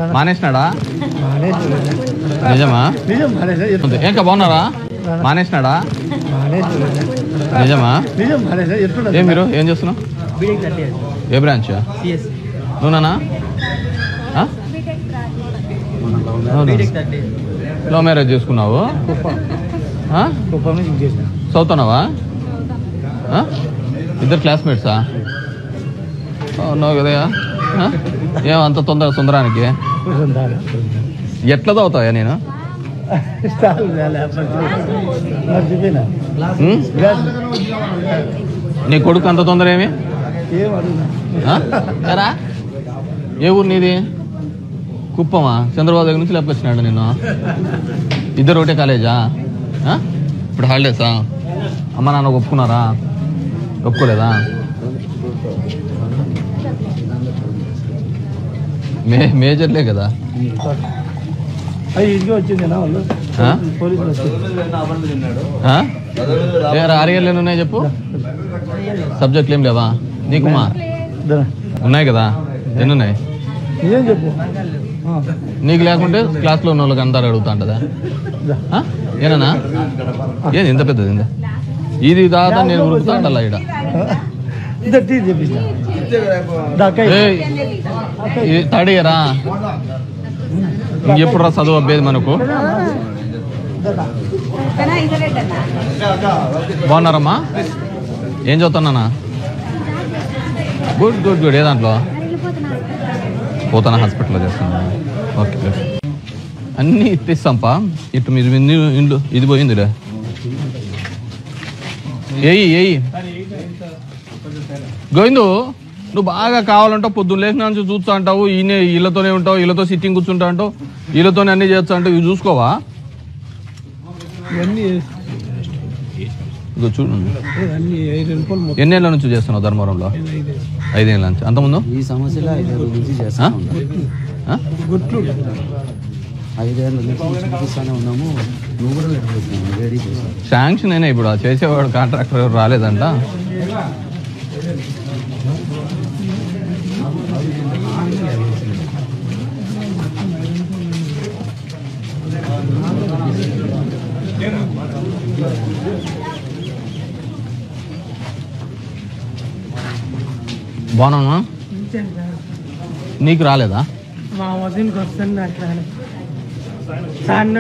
మానేసినాడా నిజమా నిజం మానేసా ఉంది. ఏంకా బాగున్నారా మానేసినాడా నిజమా నిజం మానేసా ఎట్లున్నది ఏం మీరు ఏం చేస్తున్నావు బీటెక్ థర్టీ ఏ బ్రాంచ్ సిఎస్ నువ్వునా బీటెక్ థర్టీ లవ్ మ్యారేజ్ చేసుకున్నావు ఆ? కుప్పం నుంచి చేసిన చదువుతున్నావా ఆ? ఇద్దరు క్లాస్మేట్సా అవునావు కదా ఆ? ఏం అంత తొందర సుందరానికి ఎట్లా చదువుతావా నేను మర్చిపోయినా ఉం? నీ కొడుకు అంత తొందర ఏమి ఏం అడుగునా ఆ? ఎరా ఏ ఊరు నీది కుప్పమా చంద్రబాబు దగ్గర నుంచి లేపొచ్చినాడు నేను ఇద్దరు ఒకటే కాలేజా ఆ? ఇప్పుడు హాలిడేసా అమ్మ నాన్న ఒప్పుకున్నారా ఒప్పుకోలేదా మే మేజర్లే కదా అవి ఇంటికి వచ్చింది నా వాళ్ళు ఆ? పోలీసులు వచ్చి ఆ? ఏ ఆరేళ్ళు ఎన్ని ఉన్నాయి చెప్పు సబ్జెక్టులు ఏం లేవా నీకుమా ఉన్నాయి కదా ఎన్ని ఉన్నాయి నిజం చెప్పు ఆ, నీకు లేకుంటే క్లాస్లో ఉన్న వాళ్ళకి అందరు అడుగుతా ఉంటుందా దా. ఆ? ఏనన్నా ఏది ఇంత పెద్దది ఇంత ఇది దాదా నేను ఉరుకుతా ఉండాలా ఈడ ఇద్దరు టీ చెప్పిస్తా దా, అక్క ఏయ్, ఇది తడియరా ఎప్పుడు రా చదువు అబ్బేది మనకు బాగున్నారమ్మా ఏం చదువుతున్నానా గుడ్ గుడ్ గుడ్ ఏ దాంట్లో పోతానా హాస్పిటల్లో చేస్తాను ఓకే ఓకే అన్నీ ఇప్పిస్తాంపా ఇటు మీరు ఇన్ని ఇండ్లు ఇది పోయిందిలే ఏయి ఏయి గోవిందు నువ్వు బాగా కావాలంటావు పొద్దున్న లేచిన నుంచి చూస్తా అంటావు ఈయన వీళ్ళతోనే ఉంటావు వీళ్ళతో సిట్టింగ్ కూర్చుంటా అంటావు వీళ్ళతోనే అన్ని చేస్తా అంటావు ఇవి చూసుకోవా ఇవన్నీ ఇదిగో చూడు అన్ని ఐదు రూపాయలు మొత్తం ఎన్నేళ్ళ నుంచి చేస్తున్నావు ధర్మవరంలో ఐదేళ్ళ నుంచి అంతకుముందు ఈ సమస్యలో ఐదేళ్ళ నుంచి ఆ? చేస్తా ఉన్నాం ఆ? గుట్లు ఐదేళ్ళ నుంచి చూపిస్తానే ఉన్నాము నువ్వు కూడా లేకపోతున్నావు వేడి చేస్తావు శాంక్షన్ అయినా ఇప్పుడు ఆ చేసేవాడు కాంట్రాక్టర్ ఎవరు రాలేదంట బాగున్నా నీకు రాలేదా మా వదినకి వస్తుంది అట్లా సార్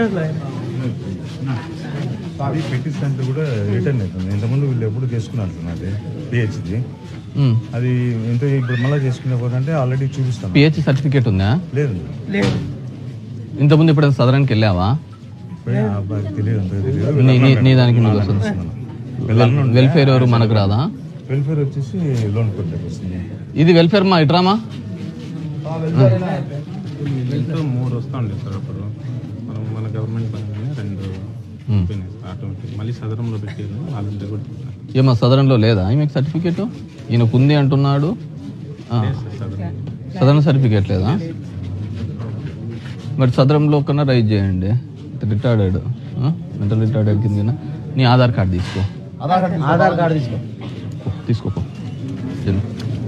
అది పెట్టిస్తుంటే కూడా రిటర్న్ అవుతుంది ఇంతకుముందు వీళ్ళు ఎప్పుడు చేసుకున్నారు నాది పిహెచ్ది ఉమ్. అది ఇంత ఇప్పుడు మళ్ళీ చేసుకునే పోతుంటే ఆల్రెడీ చూపిస్తాను పిహెచ్ సర్టిఫికేట్ ఉందా లేదు లేదు ఇంతకుముందు ఇప్పుడు సదరానికి వెళ్ళావా పోయి ఆ అబ్బాయికి తెలియదు అంత తెలియదు నీ- నీ- నీ దానికి నీకు వస్తుంది వెల్- వెల్ఫేర్ ఎవరు మనకు రాదా వెల్ఫేర్ వచ్చేసి లోన్ కొట్టేకి వస్తుంది ఇది వెల్ఫేర్ మా ఇట్రామా ఇంట్లో మూడు వస్తూ ఉండేది సార్ అప్పుడు మనం మన గవర్నమెంట్ పరంగానే రెండు ఉమ్. పోయినాయి సార్ ఆటోమేటిక్ మళ్ళీ సదరంలో పెట్టారు వాళ్ళంతా కూడా ఏమో సదరంలో లేదా ఈమెకు సర్టిఫికేట్ ఈయనకు ఉంది అంటున్నాడు ఆ, సదరం సదరన్ సర్టిఫికేట్ లేదా మరి సదరంలో కన్నా రైజ్ చేయండి రిటార్డెడ్ మెంటల్ రిటార్డెడ్ కింద నీ ఆధార్ కార్డు తీసుకో ఆధార్ కార్డు తీసుకో పో, తీసుకోపో వెళ్ళు.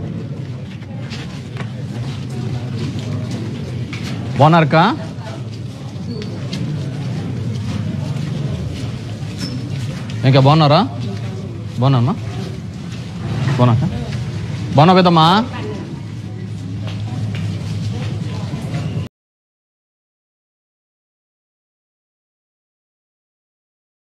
బాగున్నారక్క ఇంకా బాగున్నారా బాగున్నామ్మా బాగున్నాక బాగున్నా పెద్దమ్మా